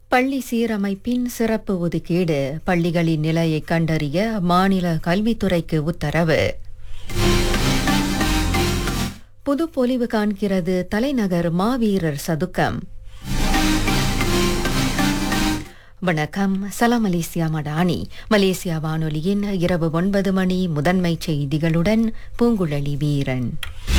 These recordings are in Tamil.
பள்ளி சீரமைப்பின் சிறப்பு ஒதுக்கீடு பள்ளிகளின் நிலையை கண்டறிய மாநில கல்வித்துறைக்கு உத்தரவு புதுப்பொலிவு காண்கிறது தலைநகர் மாவீரர் சதுக்கம் வணக்கம் சலாம் மலேசியா மடானி மலேசியா வானொலியின் இரவு ஒன்பது மணி முதன்மை செய்திகளுடன் பூங்குழலி வீரன்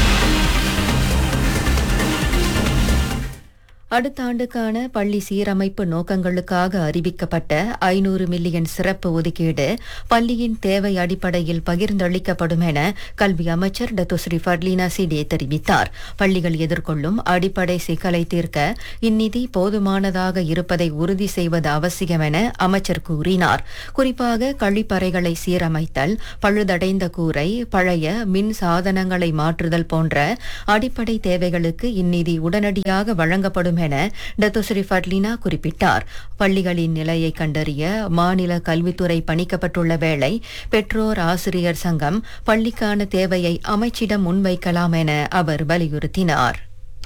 அடுத்த ஆண்டுக்கான பள்ளி சீரமைப்பு நோக்கங்களுக்காக அறிவிக்கப்பட்ட ஐநூறு மில்லியன் சிறப்பு ஒதுக்கீடு பள்ளியின் தேவை அடிப்படையில் பகிர்ந்தளிக்கப்படும் என கல்வி அமைச்சர் டத்துஸ்ரீ ஃபர்லீனா சிடே தெரிவித்தார் பள்ளிகள் எதிர்கொள்ளும் அடிப்படை சிக்கலை தீர்க்க இந்நிதி போதுமானதாக இருப்பதை உறுதி செய்வது அவசியம் என அமைச்சர் கூறினார் குறிப்பாக கழிப்பறைகளை சீரமைத்தல் பழுதடைந்த கூரை பழைய மின் சாதனங்களை மாற்றுதல் போன்ற அடிப்படை தேவைகளுக்கு இந்நிதி உடனடியாக வழங்கப்படும் என டத்தோஸ்ரீ ஃபர்லினா குறிப்பிட்டார் பள்ளிகளின் நிலையை கண்டறிய மாநில கல்வித்துறை பணிக்கப்பட்டுள்ள வேளை பெற்றோர் ஆசிரியர் சங்கம் பள்ளிக்கான தேவையை அமைச்சிடம் முன்வைக்கலாம் என அவர் வலியுறுத்தினார்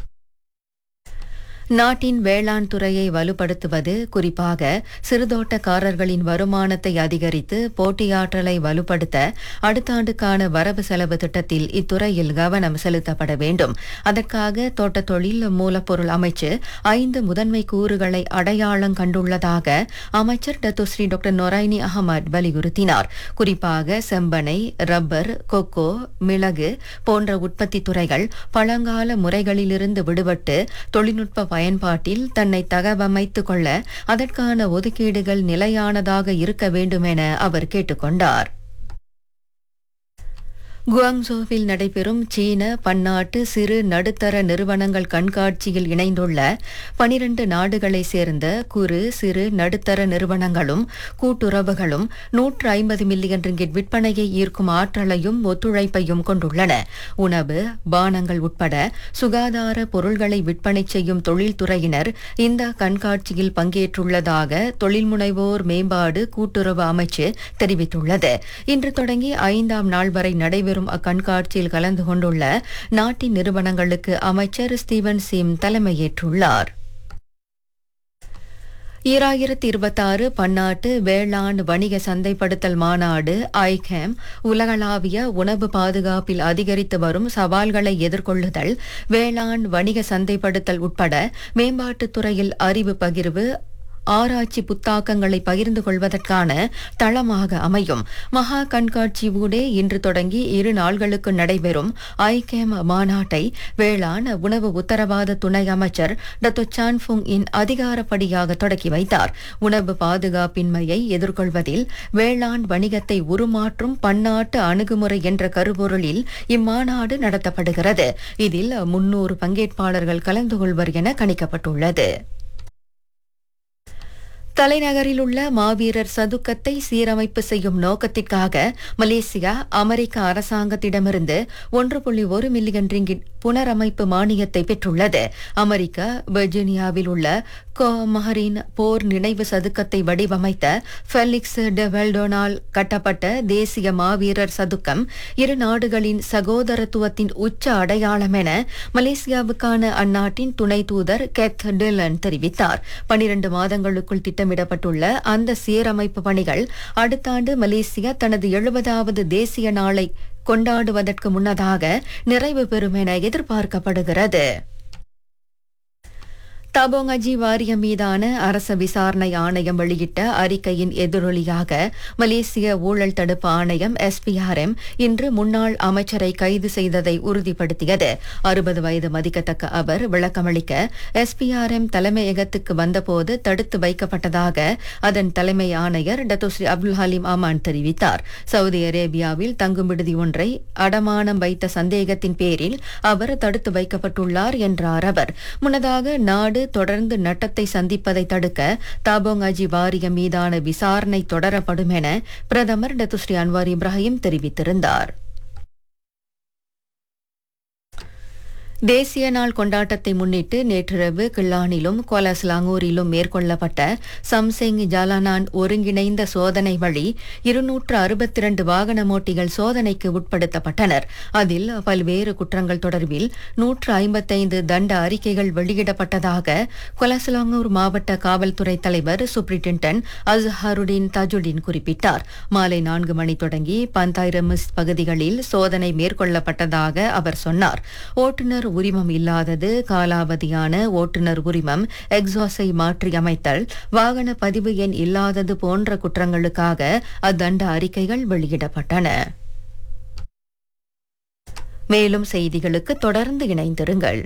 நாட்டின் வேளாண் துறையை வலுப்படுத்துவது குறிப்பாக சிறுதோட்டக்காரர்களின் வருமானத்தை அதிகரித்து போட்டியாற்றலை வலுப்படுத்த அடுத்த ஆண்டுக்கான வரவு செலவு திட்டத்தில் இத்துறையில் கவனம் செலுத்தப்பட வேண்டும் அதற்காக தோட்டத் தொழில் மூலப்பொருள் அமைச்சு ஐந்து முதன்மை கூறுகளை அடையாளம் கண்டுள்ளதாக அமைச்சர் டத்துஸ்ரீ டாக்டர் நொரைனி அகமது வலியுறுத்தினார் குறிப்பாக செம்பனை ரப்பர் கொக்கோ மிளகு போன்ற உற்பத்தி துறைகள் பழங்கால முறைகளிலிருந்து விடுபட்டு தொழில்நுட்ப பயன்பாட்டில் தன்னை தகவமைத்துக் கொள்ள அதற்கான ஒதுக்கீடுகள் நிலையானதாக இருக்க வேண்டும் என அவர் கேட்டுக்கொண்டார் குவாங்சோவில் நடைபெறும் சீன பன்னாட்டு சிறு நடுத்தர நிறுவனங்கள் கண்காட்சியில் இணைந்துள்ள பனிரண்டு நாடுகளைச் சேர்ந்த குறு சிறு நடுத்தர நிறுவனங்களும் கூட்டுறவுகளும் நூற்று ஐம்பது மில்லியன் ரிங்கிட் விற்பனையை ஈர்க்கும் ஆற்றலையும் ஒத்துழைப்பையும் கொண்டுள்ளன உணவு பானங்கள் உட்பட சுகாதார பொருள்களை விற்பனை செய்யும் தொழில்துறையினர் இந்த கண்காட்சியில் பங்கேற்றுள்ளதாக தொழில்முனைவோர் மேம்பாடு கூட்டுறவு அமைச்சு தெரிவித்துள்ளது இன்று தொடங்கி ஐந்தாம் நாள் வரை நடைபெறும் நடைபெறும் அக்கண்காட்சியில் கலந்து கொண்டுள்ள நாட்டின் நிறுவனங்களுக்கு அமைச்சர் ஸ்டீவன் சிம் தலைமையேற்றுள்ளார் ஈராயிரத்தி இருபத்தாறு பன்னாட்டு வேளாண் வணிக சந்தைப்படுத்தல் மாநாடு ஐகேம் உலகளாவிய உணவு பாதுகாப்பில் அதிகரித்து வரும் சவால்களை எதிர்கொள்ளுதல் வேளாண் வணிக சந்தைப்படுத்தல் உட்பட மேம்பாட்டுத் துறையில் அறிவு பகிர்வு ஆராய்ச்சி புத்தாக்கங்களை பகிர்ந்து கொள்வதற்கான தளமாக அமையும் மகா கண்காட்சி ஊடே இன்று தொடங்கி இரு நாள்களுக்கு நடைபெறும் ஐகேம் மாநாட்டை வேளாண் உணவு உத்தரவாத துணை அமைச்சர் டத்தோ சான்ஃபுங் இன் அதிகாரப்படியாக தொடக்கி வைத்தார் உணவு பாதுகாப்பின்மையை எதிர்கொள்வதில் வேளாண் வணிகத்தை உருமாற்றும் பன்னாட்டு அணுகுமுறை என்ற கருப்பொருளில் இம்மாநாடு நடத்தப்படுகிறது இதில் முன்னூறு பங்கேற்பாளர்கள் கலந்து கொள்வர் என கணிக்கப்பட்டுள்ளது தலைநகரில் உள்ள மாவீரர் சதுக்கத்தை சீரமைப்பு செய்யும் நோக்கத்திற்காக மலேசியா அமெரிக்க அரசாங்கத்திடமிருந்து ஒன்று புள்ளி ஒரு மில்லியன் ரிங்கிட் புனரமைப்பு மானியத்தை பெற்றுள்ளது அமெரிக்கா வெர்ஜீனியாவில் உள்ள கோ மஹரின் போர் நினைவு சதுக்கத்தை வடிவமைத்த ஃபெலிக்ஸ் டெ வெல்டோனால் கட்டப்பட்ட தேசிய மாவீரர் சதுக்கம் இரு நாடுகளின் சகோதரத்துவத்தின் உச்ச அடையாளம் என மலேசியாவுக்கான அந்நாட்டின் துணை தூதர் கெத் டிலன் தெரிவித்தார் பனிரண்டு மாதங்களுக்குள் திட்டமிடப்பட்டுள்ள அந்த சீரமைப்பு பணிகள் அடுத்த ஆண்டு மலேசியா தனது எழுபதாவது தேசிய நாளை கொண்டாடுவதற்கு முன்னதாக நிறைவு பெறும் என எதிர்பார்க்கப்படுகிறது தபோங் அஜி வாரியம் மீதான அரச விசாரணை ஆணையம் வெளியிட்ட அறிக்கையின் எதிரொலியாக மலேசிய ஊழல் தடுப்பு ஆணையம் எஸ்பிஆர்எம் இன்று முன்னாள் அமைச்சரை கைது செய்ததை உறுதிப்படுத்தியது அறுபது வயது மதிக்கத்தக்க அவர் விளக்கமளிக்க எஸ்பிஆர்எம் தலைமையகத்துக்கு வந்தபோது தடுத்து வைக்கப்பட்டதாக அதன் தலைமை ஆணையர் டத்தோஸ்ரீ அப்துல் ஹலீம் அமான் தெரிவித்தார் சவுதி அரேபியாவில் தங்கும் விடுதி ஒன்றை அடமானம் வைத்த சந்தேகத்தின் பேரில் அவர் தடுத்து வைக்கப்பட்டுள்ளார் என்றார் அவர் முன்னதாக நாடு தொடர்ந்து நட்டத்தை சந்திப்பதை தடுக்க தாபோங் அஜி வாரியம் மீதான விசாரணை தொடரப்படும் என பிரதமர் டத்துஸ்ரீ அன்வார் இப்ராஹிம் தெரிவித்திருந்தார் தேசிய நாள் கொண்டாட்டத்தை முன்னிட்டு நேற்றிரவு கிள்ளானிலும் கோலஸ்லாங்கூரிலும் மேற்கொள்ளப்பட்ட சம்செங் ஜாலானான் ஒருங்கிணைந்த சோதனை வழி இருநூற்று அறுபத்தி இரண்டு வாகனமோட்டிகள் சோதனைக்கு உட்படுத்தப்பட்டனர் அதில் பல்வேறு குற்றங்கள் தொடர்பில் நூற்று ஐம்பத்தைந்து தண்ட அறிக்கைகள் வெளியிடப்பட்டதாக கொலஸ்லாங்கூர் மாவட்ட காவல்துறை தலைவர் சூப்ரிண்டன்டன் அஸ்ஹருடின் தஜுடின் குறிப்பிட்டார் மாலை நான்கு மணி தொடங்கி பந்தாயிரமிஸ் பகுதிகளில் சோதனை மேற்கொள்ளப்பட்டதாக அவர் சொன்னார் ஓட்டுநர் உரிமம் இல்லாதது காலாவதியான ஓட்டுநர் உரிமம் எக்ஸாஸை மாற்றியமைத்தல் வாகன பதிவு எண் இல்லாதது போன்ற குற்றங்களுக்காக அத்தண்ட அறிக்கைகள் வெளியிடப்பட்டன மேலும் செய்திகளுக்கு தொடர்ந்து இணைந்திருங்கள்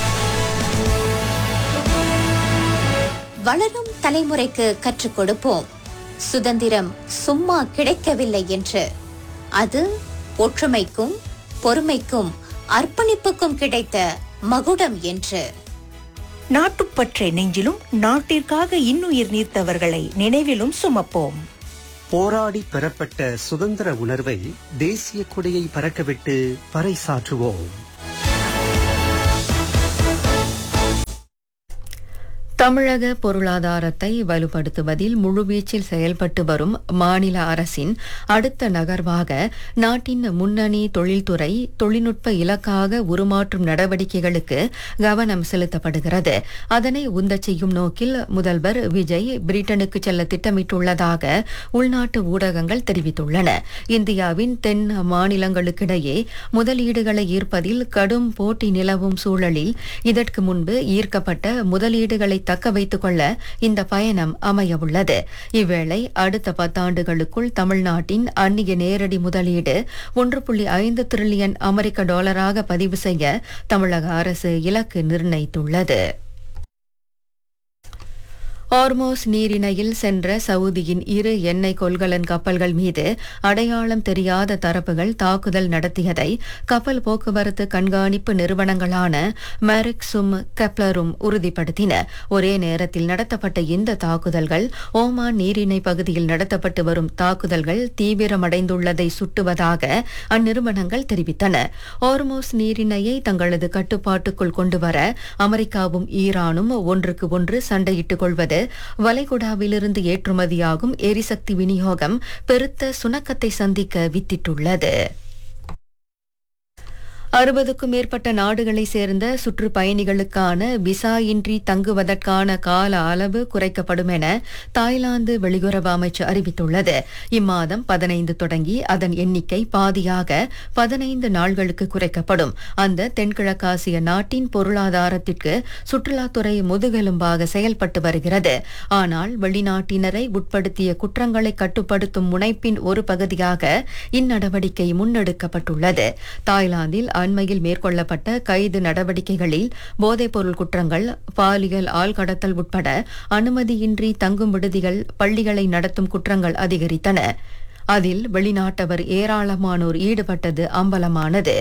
வளரும் தலைமுறைக்கு கற்றுக் கொடுப்போம் சுதந்திரம் சும்மா கிடைக்கவில்லை என்று அது ஒற்றுமைக்கும் பொறுமைக்கும் அர்ப்பணிப்புக்கும் கிடைத்த மகுடம் என்று நாட்டுப்பற்றை நெஞ்சிலும் நாட்டிற்காக இன்னுயிர் நீர்த்தவர்களை நினைவிலும் சுமப்போம் போராடி பெறப்பட்ட சுதந்திர உணர்வை தேசிய கொடியை பறக்கவிட்டு பறைசாற்றுவோம் தமிழக பொருளாதாரத்தை வலுப்படுத்துவதில் முழுவீச்சில் செயல்பட்டு வரும் மாநில அரசின் அடுத்த நகர்வாக நாட்டின் முன்னணி தொழில்துறை தொழில்நுட்ப இலக்காக உருமாற்றும் நடவடிக்கைகளுக்கு கவனம் செலுத்தப்படுகிறது அதனை உந்தச் செய்யும் நோக்கில் முதல்வர் விஜய் பிரிட்டனுக்கு செல்ல திட்டமிட்டுள்ளதாக உள்நாட்டு ஊடகங்கள் தெரிவித்துள்ளன இந்தியாவின் தென் மாநிலங்களுக்கிடையே முதலீடுகளை ஈர்ப்பதில் கடும் போட்டி நிலவும் சூழலில் இதற்கு முன்பு ஈர்க்கப்பட்ட முதலீடுகளை தக்க வைத்துக் கொள்ள இந்த பயணம் அமையவுள்ளது இவ்வேளை அடுத்த பத்தாண்டுகளுக்குள் தமிழ்நாட்டின் அந்நிய நேரடி முதலீடு ஒன்று புள்ளி ஐந்து டிரில்லியன் அமெரிக்க டாலராக பதிவு செய்ய தமிழக அரசு இலக்கு நிர்ணயித்துள்ளது ஹார்மோஸ் நீரிணையில் சென்ற சவுதியின் இரு எண்ணெய் கொள்கலன் கப்பல்கள் மீது அடையாளம் தெரியாத தரப்புகள் தாக்குதல் நடத்தியதை கப்பல் போக்குவரத்து கண்காணிப்பு நிறுவனங்களான மெரிக்ஸும் கெப்லரும் உறுதிப்படுத்தின ஒரே நேரத்தில் நடத்தப்பட்ட இந்த தாக்குதல்கள் ஓமான் நீரிணை பகுதியில் நடத்தப்பட்டு வரும் தாக்குதல்கள் தீவிரமடைந்துள்ளதை சுட்டுவதாக அந்நிறுவனங்கள் தெரிவித்தன ஹார்மோஸ் நீரிணையை தங்களது கட்டுப்பாட்டுக்குள் கொண்டுவர அமெரிக்காவும் ஈரானும் ஒன்றுக்கு ஒன்று சண்டையிட்டுக் கொள்வது வளைகுடாவிலிருந்து ஏற்றுமதியாகும் எரிசக்தி விநியோகம் பெருத்த சுணக்கத்தை சந்திக்க வித்திட்டுள்ளது அறுபதுக்கும் மேற்பட்ட நாடுகளை சேர்ந்த சுற்றுப்பயணிகளுக்கான விசா இன்றி தங்குவதற்கான கால அளவு குறைக்கப்படும் என தாய்லாந்து வெளியுறவு அமைச்சு அறிவித்துள்ளது இம்மாதம் பதினைந்து தொடங்கி அதன் எண்ணிக்கை பாதியாக பதினைந்து நாள்களுக்கு குறைக்கப்படும் அந்த தென்கிழக்காசிய நாட்டின் பொருளாதாரத்திற்கு சுற்றுலாத்துறை முதுகெலும்பாக செயல்பட்டு வருகிறது ஆனால் வெளிநாட்டினரை உட்படுத்திய குற்றங்களை கட்டுப்படுத்தும் முனைப்பின் ஒரு பகுதியாக இந்நடவடிக்கை முன்னெடுக்கப்பட்டுள்ளது தாய்லாந்தில் அண்மையில் மேற்கொள்ளப்பட்ட கைது நடவடிக்கைகளில் போதைப்பொருள் குற்றங்கள் பாலியல் ஆள்கடத்தல் உட்பட அனுமதியின்றி தங்கும் விடுதிகள் பள்ளிகளை நடத்தும் குற்றங்கள் அதிகரித்தன அதில் வெளிநாட்டவர் ஏராளமானோர் ஈடுபட்டது அம்பலமானது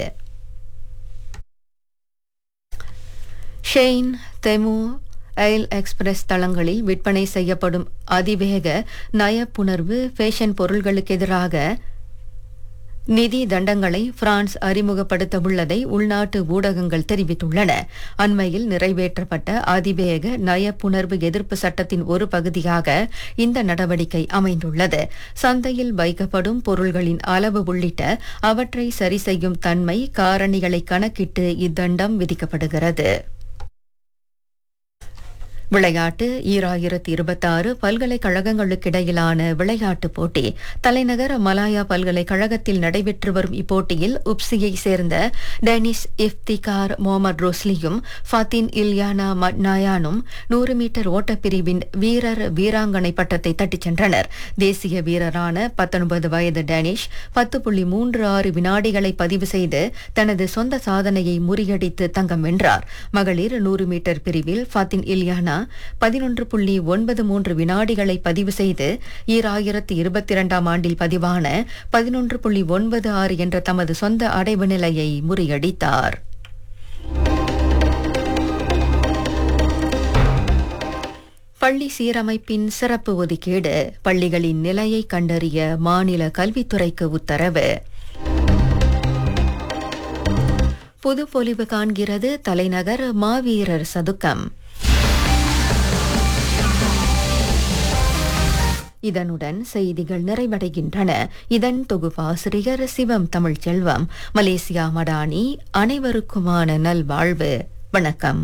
ஷெயின் தெமு ரயில் எக்ஸ்பிரஸ் தளங்களில் விற்பனை செய்யப்படும் அதிவேக நயப்புணர்வு ஃபேஷன் பொருள்களுக்கு எதிராக நிதி தண்டங்களை பிரான்ஸ் அறிமுகப்படுத்த உள்ளதை உள்நாட்டு ஊடகங்கள் தெரிவித்துள்ளன அண்மையில் நிறைவேற்றப்பட்ட அதிவேக நயப்புணர்வு எதிர்ப்பு சட்டத்தின் ஒரு பகுதியாக இந்த நடவடிக்கை அமைந்துள்ளது சந்தையில் வைக்கப்படும் பொருள்களின் அளவு உள்ளிட்ட அவற்றை சரி செய்யும் தன்மை காரணிகளை கணக்கிட்டு இத்தண்டம் விதிக்கப்படுகிறது விளையாட்டு ஈராயிரத்தி இருபத்தாறு பல்கலைக்கழகங்களுக்கிடையிலான விளையாட்டுப் போட்டி தலைநகர் மலாயா பல்கலைக்கழகத்தில் நடைபெற்று வரும் இப்போட்டியில் உப்சியை சேர்ந்த டெனிஸ் இஃப்திகார் முகமது ரோஸ்லியும் ஃபாத்தின் இல்யானா மட்னாயானும் நூறு மீட்டர் ஓட்டப்பிரிவின் வீரர் வீராங்கனை பட்டத்தை தட்டிச் சென்றனர் தேசிய வீரரான பத்தொன்பது வயது டேனிஷ் பத்து புள்ளி மூன்று ஆறு வினாடிகளை பதிவு செய்து தனது சொந்த சாதனையை முறியடித்து தங்கம் வென்றார் மகளிர் நூறு மீட்டர் பிரிவில் ஃபாத்தின் இல்யானா பதினொன்று புள்ளி ஒன்பது மூன்று வினாடிகளை பதிவு செய்து ஈராயிரத்தி இருபத்தி இரண்டாம் ஆண்டில் பதிவான பதினொன்று புள்ளி ஒன்பது ஆறு என்ற தமது சொந்த அடைவு நிலையை முறியடித்தார் பள்ளி சீரமைப்பின் சிறப்பு ஒதுக்கீடு பள்ளிகளின் நிலையை கண்டறிய மாநில கல்வித்துறைக்கு உத்தரவு புதுப்பொலிவு காண்கிறது தலைநகர் மாவீரர் சதுக்கம் இதனுடன் செய்திகள் நிறைவடைகின்றன இதன் தொகுப்பாசிரியர் சிவம் தமிழ்ச்செல்வம் மலேசியா மடானி அனைவருக்குமான நல்வாழ்வு வணக்கம்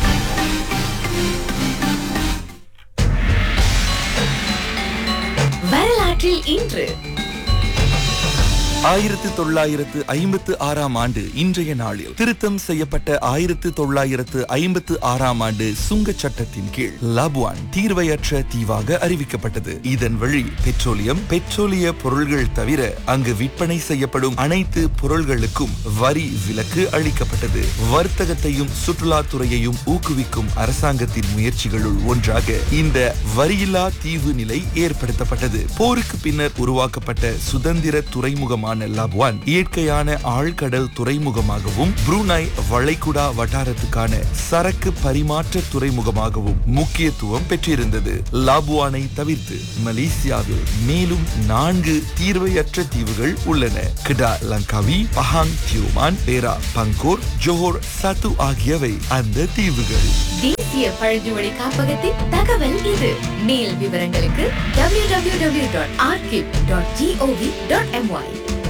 வரலாற்றில் இன்று ஆயிரத்து தொள்ளாயிரத்து ஐம்பத்து ஆறாம் ஆண்டு இன்றைய நாளில் திருத்தம் செய்யப்பட்ட ஆயிரத்து தொள்ளாயிரத்து ஐம்பத்து ஆறாம் ஆண்டு சுங்க சட்டத்தின் கீழ் லபுவான் தீர்வையற்ற தீவாக அறிவிக்கப்பட்டது இதன் வழி பெட்ரோலியம் பெட்ரோலிய பொருள்கள் தவிர அங்கு விற்பனை செய்யப்படும் அனைத்து பொருள்களுக்கும் வரி விலக்கு அளிக்கப்பட்டது வர்த்தகத்தையும் சுற்றுலாத்துறையையும் ஊக்குவிக்கும் அரசாங்கத்தின் முயற்சிகளுள் ஒன்றாக இந்த வரியில்லா தீவு நிலை ஏற்படுத்தப்பட்டது போருக்கு பின்னர் உருவாக்கப்பட்ட சுதந்திர துறைமுகமான லப்வான் இயற்கையான ஆழ்கடல் துறைமுகமாகவும் புரூனாய் வளைகுடா வட்டாரத்துக்கான சரக்கு பரிமாற்ற துறைமுகமாகவும் முக்கியத்துவம் பெற்றிருந்தது லாபுவானை தவிர்த்து மலேசியாவில் மேலும் நான்கு தீர்வையற்ற தீவுகள் உள்ளன கிடா லங்காவி பஹாங் தியோமான் பேரா பங்கோர் ஜோஹர் சத்து ஆகியவை அந்த தீவுகள் தேசிய பழங்குமொழி காப்பகத்தின் தகவல் இது மேல் விவரங்களுக்கு www.archive.gov.my